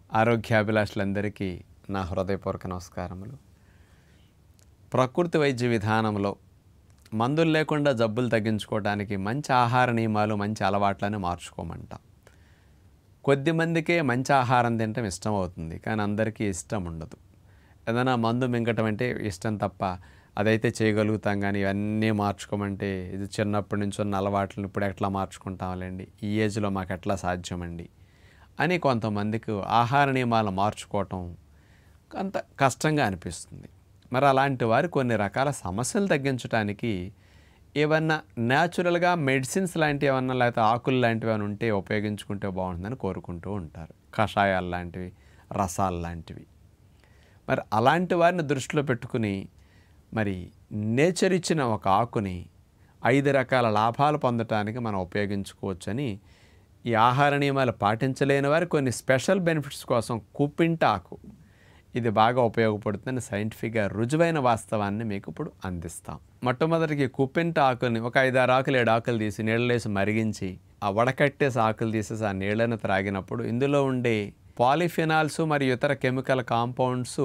ఆరోగ్యాభిలాషులందరికీ నా హృదయపూర్వక నమస్కారములు ప్రకృతి వైద్య విధానంలో మందులు లేకుండా జబ్బులు తగ్గించుకోవడానికి మంచి ఆహార నియమాలు మంచి అలవాట్లను మార్చుకోమంటాం కొద్ది మందికే మంచి ఆహారం తినటం ఇష్టం అవుతుంది కానీ అందరికీ ఇష్టం ఉండదు ఏదైనా మందు మింగటం అంటే ఇష్టం తప్ప అదైతే చేయగలుగుతాం కానీ ఇవన్నీ మార్చుకోమంటే ఇది చిన్నప్పటి నుంచి ఉన్న అలవాట్లను ఇప్పుడు ఎట్లా మార్చుకుంటాంలేండి ఈ ఏజ్లో మాకు ఎట్లా సాధ్యమండి అని కొంతమందికి ఆహార నియమాలు మార్చుకోవటం కొంత కష్టంగా అనిపిస్తుంది మరి అలాంటి వారు కొన్ని రకాల సమస్యలు తగ్గించడానికి ఏమన్నా న్యాచురల్గా మెడిసిన్స్ లాంటివి ఏమన్నా లేకపోతే ఆకులు లాంటివి ఏమైనా ఉంటే ఉపయోగించుకుంటే బాగుంటుందని కోరుకుంటూ ఉంటారు కషాయాలు లాంటివి రసాలు లాంటివి మరి అలాంటి వారిని దృష్టిలో పెట్టుకుని మరి నేచర్ ఇచ్చిన ఒక ఆకుని ఐదు రకాల లాభాలు పొందటానికి మనం ఉపయోగించుకోవచ్చని ఈ ఆహార నియమాలు పాటించలేని వారు కొన్ని స్పెషల్ బెనిఫిట్స్ కోసం కుప్పింట ఆకు ఇది బాగా ఉపయోగపడుతుందని సైంటిఫిక్గా రుజువైన వాస్తవాన్ని మీకు ఇప్పుడు అందిస్తాం మొట్టమొదటికి కుప్పింట ఆకుని ఒక ఐదారు ఆకులు ఏడు ఆకులు తీసి నీళ్ళలేసి మరిగించి ఆ వడకట్టేసి ఆకులు తీసేసి ఆ నీళ్ళను త్రాగినప్పుడు ఇందులో ఉండే పాలిఫినాల్స్ మరియు ఇతర కెమికల్ కాంపౌండ్స్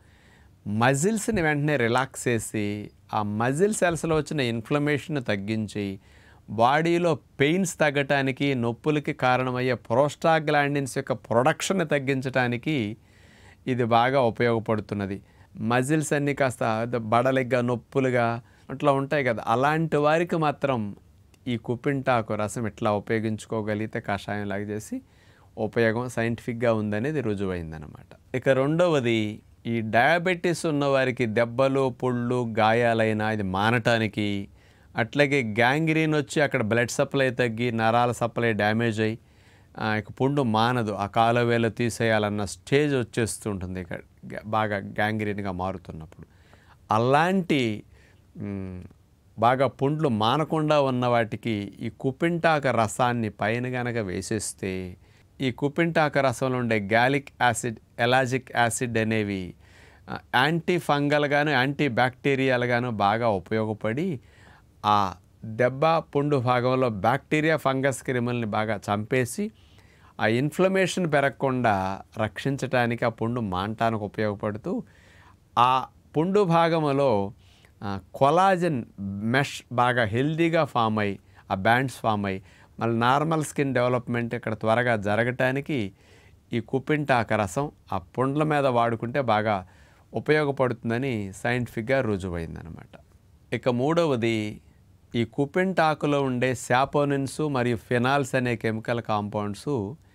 మజిల్స్ని వెంటనే రిలాక్స్ చేసి ఆ మజిల్ సెల్స్లో వచ్చిన ఇన్ఫ్లమేషన్ తగ్గించి బాడీలో పెయిన్స్ తగ్గటానికి నొప్పులకి కారణమయ్యే ప్రోస్టాగ్లాండిన్స్ యొక్క ప్రొడక్షన్ తగ్గించడానికి ఇది బాగా ఉపయోగపడుతున్నది మజిల్స్ అన్నీ కాస్త బడలిగ్గా నొప్పులుగా అట్లా ఉంటాయి కదా అలాంటి వారికి మాత్రం ఈ కుప్పింటాకు రసం ఇట్లా ఉపయోగించుకోగలిగితే కషాయం లాగా చేసి ఉపయోగం సైంటిఫిక్గా ఉందనేది రుజువైందనమాట ఇక రెండవది ఈ డయాబెటీస్ ఉన్నవారికి దెబ్బలు పుళ్ళు గాయాలైన ఇది మానటానికి అట్లాగే గ్యాంగ్రీన్ వచ్చి అక్కడ బ్లడ్ సప్లై తగ్గి నరాల సప్లై డ్యామేజ్ అయ్యి ఆ, ఇక పుండు మానదు ఆ కాలువేలు తీసేయాలన్న స్టేజ్ వచ్చేస్తుంటుంది ఇక గ- బాగా గ్యాంగ్రీన్గా మారుతున్నప్పుడు అలాంటి మ్, బాగా పుండ్లు మానకుండా ఉన్న వాటికి ఈ కుప్పింటాక రసాన్ని పైన గనక వేసేస్తే ఈ కుప్పింటాక రసంలో ఉండే గ్యాలిక్ యాసిడ్ ఎలాజిక్ యాసిడ్ అనేవి ఆ, యాంటీ ఫంగల్గాను యాంటీ బ్యాక్టీరియాలుగాను బాగా ఉపయోగపడి ఆ దెబ్బ పుండు భాగంలో బ్యాక్టీరియా ఫంగస్ క్రిముల్ని బాగా చంపేసి ఆ ఇన్ఫ్లమేషన్ పెరగకుండా రక్షించడానికి ఆ పుండు మాంటానికి ఉపయోగపడుతూ ఆ పుండు భాగములో ఆ, కొలాజన్ మెష్ బాగా హెల్దీగా ఫామ్ అయ్యి ఆ బ్యాండ్స్ ఫామ్ అయ్యి మళ్ళీ నార్మల్ స్కిన్ డెవలప్మెంట్ ఇక్కడ త్వరగా జరగటానికి ఈ కుప్పింటాక రసం ఆ పుండ్ల మీద వాడుకుంటే బాగా ఉపయోగపడుతుందని సైంటిఫిక్గా రుజువైందనమాట ఇక మూడవది ఈ కుప్పింటాకులో ఉండే శాపోనిన్స్ మరియు ఫినాల్స్ అనే కెమికల్ కాంపౌండ్స్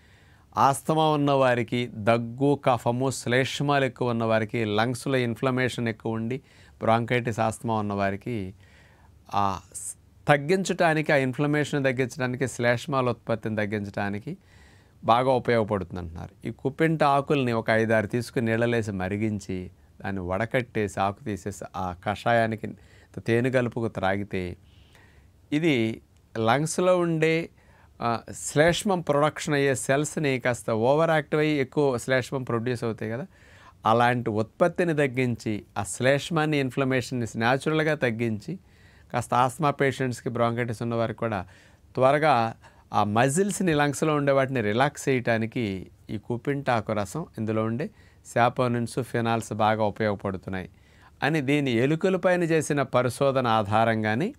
ఆస్తమా ఉన్న వారికి దగ్గు కఫము శ్లేష్మాలు ఎక్కువ ఉన్న వారికి లంగ్స్లో ఇన్ఫ్లమేషన్ ఎక్కువ ఉండి బ్రాంకైటిస్ ఆస్తమా ఉన్న వారికి ఆ స్- తగ్గించడానికి ఆ ఇన్ఫ్లమేషన్ తగ్గించడానికి శ్లేష్మాల ఉత్పత్తిని తగ్గించడానికి బాగా ఉపయోగపడుతుంది అంటున్నారు ఈ కుప్పింట ఆకుల్ని ఒక ఐదారు తీసుకుని నీళ్ళలేసి మరిగించి దాన్ని వడకట్టేసి ఆకు తీసేసి ఆ కషాయానికి తేనె కలుపుకు త్రాగితే ఇది లంగ్స్లో ఉండే ఆ, శ్లేష్మం ప్రొడక్షన్ అయ్యే సెల్స్ని కాస్త ఓవర్ యాక్టివ్ అయ్యి ఎక్కువ శ్లేష్మం ప్రొడ్యూస్ అవుతాయి కదా అలాంటి ఉత్పత్తిని తగ్గించి ఆ శ్లేష్మాన్ని ఇన్ఫ్లమేషన్ని న్యాచురల్గా తగ్గించి కాస్త ఆస్మా పేషెంట్స్కి బ్రాంకైటిస్ ఉన్న వారికి కూడా త్వరగా ఆ మజిల్స్ని లంగ్స్లో ఉండే వాటిని రిలాక్స్ చేయడానికి ఈ కుప్పింటాకు రసం ఇందులో ఉండే శాపోనిన్స్ ఫినాల్స్ బాగా ఉపయోగపడుతున్నాయి అని దీని ఎలుకలపైన చేసిన పరిశోధన ఆధారంగానే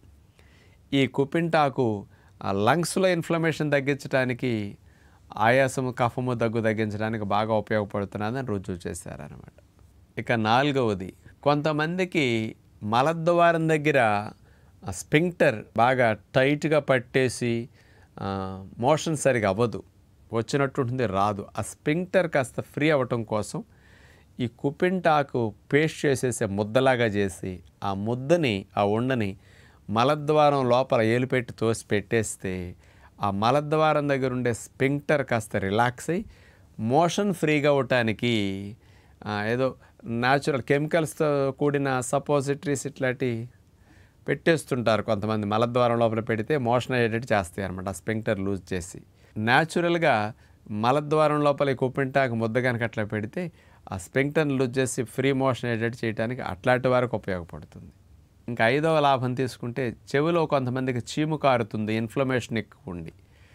ఈ కుప్పింటాకు ఆ లంగ్స్లో ఇన్ఫ్లమేషన్ తగ్గించడానికి ఆయాసము కఫము దగ్గు తగ్గించడానికి బాగా ఉపయోగపడుతున్నదని రుజువు చేశారనమాట ఇక నాలుగవది కొంతమందికి మలద్వారం దగ్గర ఆ స్పింక్టర్ బాగా టైట్గా పట్టేసి ఆ, మోషన్ సరిగా అవ్వదు వచ్చినట్టుంటుంది రాదు ఆ స్పింక్టర్ కాస్త ఫ్రీ అవ్వటం కోసం ఈ కుప్పింటాకు పేస్ట్ చేసేసే ముద్దలాగా చేసి ఆ ముద్దని ఆ ఉండని మలద్వారం లోపల ఏలు పెట్టి తోసి పెట్టేస్తే ఆ మలద్వారం దగ్గర ఉండే స్పింక్టర్ కాస్త రిలాక్స్ అయ్యి మోషన్ ఫ్రీగా అవటానికి ఆ, ఏదో న్యాచురల్ కెమికల్స్తో కూడిన సపోజిటరీస్ ఇట్లాంటి పెట్టేస్తుంటారు కొంతమంది మలద్వారం లోపల పెడితే మోషన్ అయ్యేటట్టు చేస్తాయి అనమాట ఆ స్పింక్టర్ లూజ్ చేసి న్యాచురల్గా మలద్వారం లోపల ఈ కుప్పింటాకు ముద్ద కనుక అట్లా పెడితే ఆ స్పింక్టర్ని లూజ్ చేసి ఫ్రీ మోషన్ అయ్యేటట్టు చేయడానికి అట్లాంటి వారికి ఉపయోగపడుతుంది ఇంకా ఐదవ లాభం తీసుకుంటే చెవిలో కొంతమందికి చీము కారుతుంది ఇన్ఫ్లమేషన్ ఎక్కువ ఉండి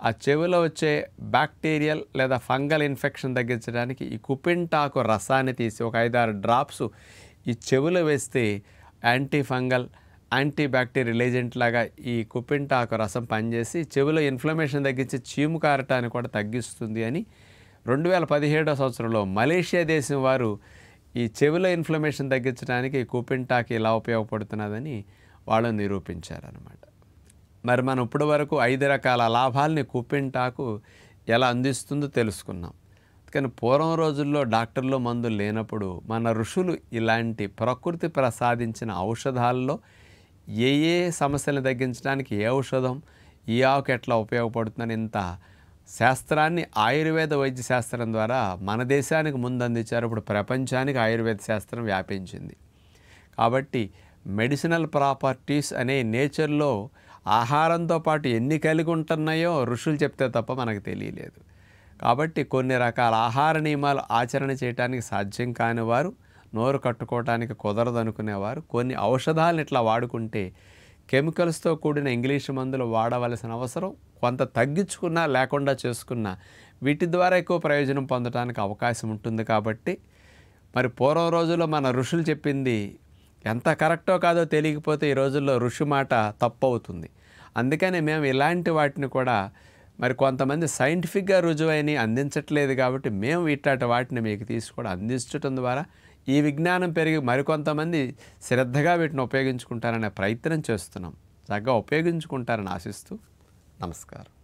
ఆ చెవిలో వచ్చే బ్యాక్టీరియల్ లేదా ఫంగల్ ఇన్ఫెక్షన్ తగ్గించడానికి ఈ కుపింటాకు రసాన్ని తీసి ఒక ఐదారు డ్రాప్స్ ఈ చెవిలో వేస్తే anti fungal anti bacterial agent లాగా ఈ కుపింటాకు రసం పనిచేసి చెవిలో ఇన్ఫ్లమేషన్ తగ్గించి చీము కారటాన్ని కూడా తగ్గిస్తుంది అని రెండు వేల పదిహేడో సంవత్సరంలో మలేషియా దేశం వారు ఈ చెవిలో ఇన్ఫ్లమేషన్ తగ్గించడానికి ఈ కుపింటాకి ఇలా ఉపయోగపడుతున్నదని వాళ్ళు నిరూపించారనమాట మరి మనం ఇప్పటి వరకు ఐదు రకాల లాభాలని కుప్పింటాకు ఎలా అందిస్తుందో తెలుసుకున్నాం కానీ పూర్వం రోజుల్లో డాక్టర్లు మందులు లేనప్పుడు మన ఋషులు ఇలాంటి ప్రకృతి ప్రసాదించిన ఔషధాల్లో ఏ ఏ సమస్యలను తగ్గించడానికి ఏ ఔషధం ఈ ఆకు ఎట్లా ఉపయోగపడుతుందని ఇంత శాస్త్రాన్ని ఆయుర్వేద వైద్య శాస్త్రం ద్వారా మన దేశానికి ముందు అందించారు ఇప్పుడు ప్రపంచానికి ఆయుర్వేద శాస్త్రం వ్యాపించింది కాబట్టి మెడిసినల్ ప్రాపర్టీస్ అనే నేచర్లో ఆహారంతో పాటు ఎన్ని కలిగి ఉంటున్నాయో ఋషులు చెప్తే తప్ప మనకు తెలియలేదు కాబట్టి కొన్ని రకాల ఆహార నియమాలు ఆచరణ చేయడానికి సాధ్యం కాని వారు నోరు కట్టుకోవటానికి కుదరదు అనుకునేవారు కొన్ని ఔషధాలను ఇట్లా వాడుకుంటే కెమికల్స్తో కూడిన ఇంగ్లీష్ మందులు వాడవలసిన అవసరం కొంత తగ్గించుకున్నా లేకుండా చేసుకున్నా వీటి ద్వారా ఎక్కువ ప్రయోజనం పొందడానికి అవకాశం ఉంటుంది కాబట్టి మరి పూర్వం రోజుల్లో మన ఋషులు చెప్పింది ఎంత కరెక్టో కాదో తెలియకపోతే ఈ రోజుల్లో ఋషి మాట తప్పు అవుతుంది అందుకని మేము ఇలాంటి వాటిని కూడా మరి కొంతమంది సైంటిఫిక్గా రుజువైన అందించట్లేదు కాబట్టి మేము ఇట్లాంటి వాటిని మీకు తీసుకోవడం అందించటం ద్వారా ఈ విజ్ఞానం పెరిగి మరికొంతమంది శ్రద్ధగా వీటిని ఉపయోగించుకుంటారనే ప్రయత్నం చేస్తున్నాం చక్కగా ఉపయోగించుకుంటారని ఆశిస్తూ నమస్కారం